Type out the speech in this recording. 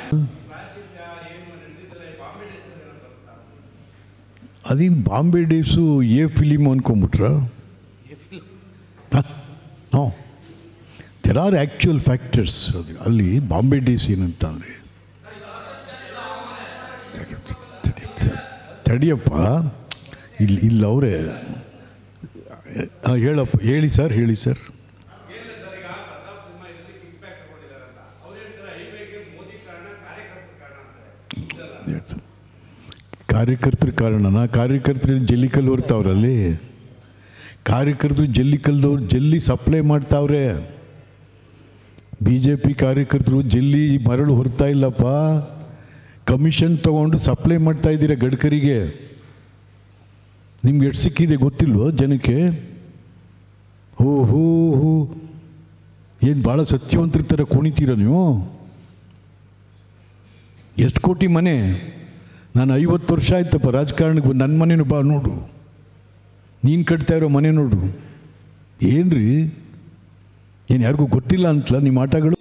ಅದೇನು Bombay days a film ಅನ್ಕೊಂಬಿಟ್ರ no there are actual factors ಅದು ಅಲ್ಲಿ ಬಾಂಬೆ ಡೇಸ್ ಏನಂತ ಅಂದರೆ ತಡಿಯಪ್ಪ ಇಲ್ಲಿ ಇಲ್ಲ ಅವರೇ ಹೇಳಪ್ಪ ಹೇಳಿ ಸರ್ ಹೇಳಿ ಸರ್ ಕಾರ್ಯಕರ್ತರ ಕಾರಣನ ಕಾರ್ಯಕರ್ತರು ಜಲ್ಲಿಕಲ್ ಹೊರ್ತಾವ್ರಲ್ಲಿ ಕಾರ್ಯಕರ್ತರು ಜಲ್ಲಿಕಲ್ದವ್ರು ಜಲ್ಲಿ ಸಪ್ಲೈ ಮಾಡ್ತಾವ್ರೆ ಬಿ ಜೆ ಪಿ ಕಾರ್ಯಕರ್ತರು ಜಲ್ಲಿ ಮರಳು ಹೊರ್ತಾ ಇಲ್ಲಪ್ಪ ಕಮಿಷನ್ ತಗೊಂಡು ಸಪ್ಲೈ ಮಾಡ್ತಾ ಇದ್ದೀರಾ ಗಡ್ಕರಿಗೆ ನಿಮ್ಗೆ ಎಷ್ಟು ಸಿಕ್ಕಿದೆ ಗೊತ್ತಿಲ್ವೋ ಜನಕ್ಕೆ ಓ ಹೋ ಹೋ ಏನು ಭಾಳ ಸತ್ಯವಂತರ ಥರ ಕುಣಿತೀರ ನೀವು ಎಷ್ಟು ಕೋಟಿ ಮನೆ ನಾನು ಐವತ್ತು ವರ್ಷ ಆಯ್ತಪ್ಪ ರಾಜಕಾರಣಕ್ಕೆ ಬಂದು ನನ್ನ ಮನೇನು ಬಾ ನೋಡು ನೀನು ಕಟ್ತಾ ಇರೋ ಮನೆ ನೋಡು ಏನ್ರಿ ಏನು ಯಾರಿಗೂ ಗೊತ್ತಿಲ್ಲ ಅಂತಲ್ಲ ನಿಮ್ಮ ಆಟಗಳು